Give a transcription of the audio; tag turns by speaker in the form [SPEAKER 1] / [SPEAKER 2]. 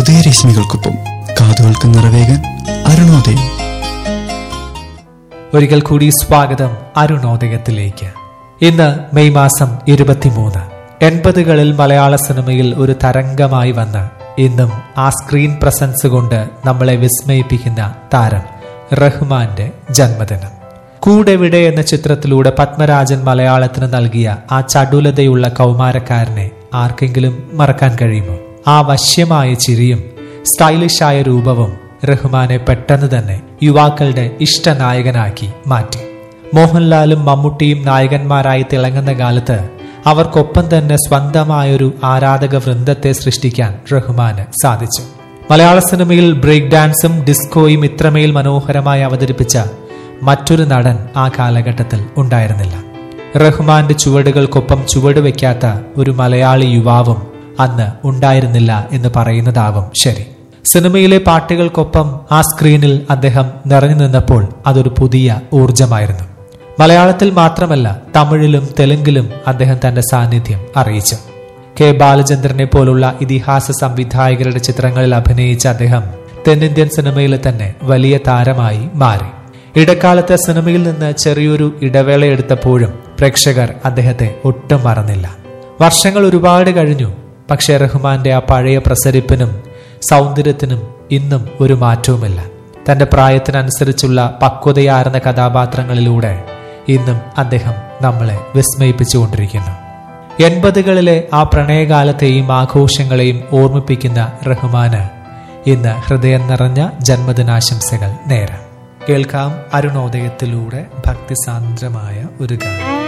[SPEAKER 1] ഉദയരശ്മികൾക്കൊപ്പം കാതുകൾക്ക് നിറവേകാൻ അരുണോദയം
[SPEAKER 2] ഒരിക്കൽ കൂടി സ്വാഗതം അരുണോദയത്തിലേക്ക് ഇന്ന് മെയ് മാസം ഇരുപത്തിമൂന്ന് എൺപതുകളിൽ മലയാള സിനിമയിൽ ഒരു തരംഗമായി വന്ന് ഇന്നും ആ സ്ക്രീൻ പ്രസൻസ് കൊണ്ട് നമ്മളെ വിസ്മയിപ്പിക്കുന്ന താരം റഹ്മാന്റെ ജന്മദിനം കൂടെവിടെ എന്ന ചിത്രത്തിലൂടെ പത്മരാജൻ മലയാളത്തിന് നൽകിയ ആ ചടുലതയുള്ള കൗമാരക്കാരനെ ആർക്കെങ്കിലും മറക്കാൻ കഴിയുമോ ആ വശ്യമായ ചിരിയും സ്റ്റൈലിഷായ രൂപവും റഹ്മാനെ പെട്ടെന്ന് തന്നെ യുവാക്കളുടെ ഇഷ്ടനായകനാക്കി മാറ്റി മോഹൻലാലും മമ്മൂട്ടിയും നായകന്മാരായി തിളങ്ങുന്ന കാലത്ത് അവർക്കൊപ്പം തന്നെ സ്വന്തമായൊരു ആരാധക വൃന്ദത്തെ സൃഷ്ടിക്കാൻ റഹ്മാന് സാധിച്ചു മലയാള സിനിമയിൽ ബ്രേക്ക് ഡാൻസും ഡിസ്കോയും ഇത്രമേൽ മനോഹരമായി അവതരിപ്പിച്ച മറ്റൊരു നടൻ ആ കാലഘട്ടത്തിൽ ഉണ്ടായിരുന്നില്ല റഹ്മാന്റെ ചുവടുകൾക്കൊപ്പം ചുവട് വയ്ക്കാത്ത ഒരു മലയാളി യുവാവും അന്ന് ഉണ്ടായിരുന്നില്ല എന്ന് പറയുന്നതാവും ശരി സിനിമയിലെ പാട്ടുകൾക്കൊപ്പം ആ സ്ക്രീനിൽ അദ്ദേഹം നിറഞ്ഞു നിന്നപ്പോൾ അതൊരു പുതിയ ഊർജമായിരുന്നു മലയാളത്തിൽ മാത്രമല്ല തമിഴിലും തെലുങ്കിലും അദ്ദേഹം തന്റെ സാന്നിധ്യം അറിയിച്ചു കെ ബാലചന്ദ്രനെ പോലുള്ള ഇതിഹാസ സംവിധായകരുടെ ചിത്രങ്ങളിൽ അഭിനയിച്ച അദ്ദേഹം തെന്നിന്ത്യൻ സിനിമയിൽ തന്നെ വലിയ താരമായി മാറി ഇടക്കാലത്ത് സിനിമയിൽ നിന്ന് ചെറിയൊരു ഇടവേള എടുത്തപ്പോഴും പ്രേക്ഷകർ അദ്ദേഹത്തെ ഒട്ടും മറന്നില്ല വർഷങ്ങൾ ഒരുപാട് കഴിഞ്ഞു പക്ഷേ റഹ്മാന്റെ ആ പഴയ പ്രസരിപ്പിനും സൗന്ദര്യത്തിനും ഇന്നും ഒരു മാറ്റവുമില്ല തന്റെ പ്രായത്തിനനുസരിച്ചുള്ള പക്വതയാർന്ന കഥാപാത്രങ്ങളിലൂടെ ഇന്നും അദ്ദേഹം നമ്മളെ വിസ്മയിപ്പിച്ചുകൊണ്ടിരിക്കുന്നു എൺപതുകളിലെ ആ പ്രണയകാലത്തെയും ആഘോഷങ്ങളെയും ഓർമ്മിപ്പിക്കുന്ന റഹ്മാന് ഇന്ന് ഹൃദയം നിറഞ്ഞ ജന്മദിനാശംസകൾ നേരാം കേൾക്കാം അരുണോദയത്തിലൂടെ ഭക്തിസാന്ദ്രമായ ഒരു ഗാനം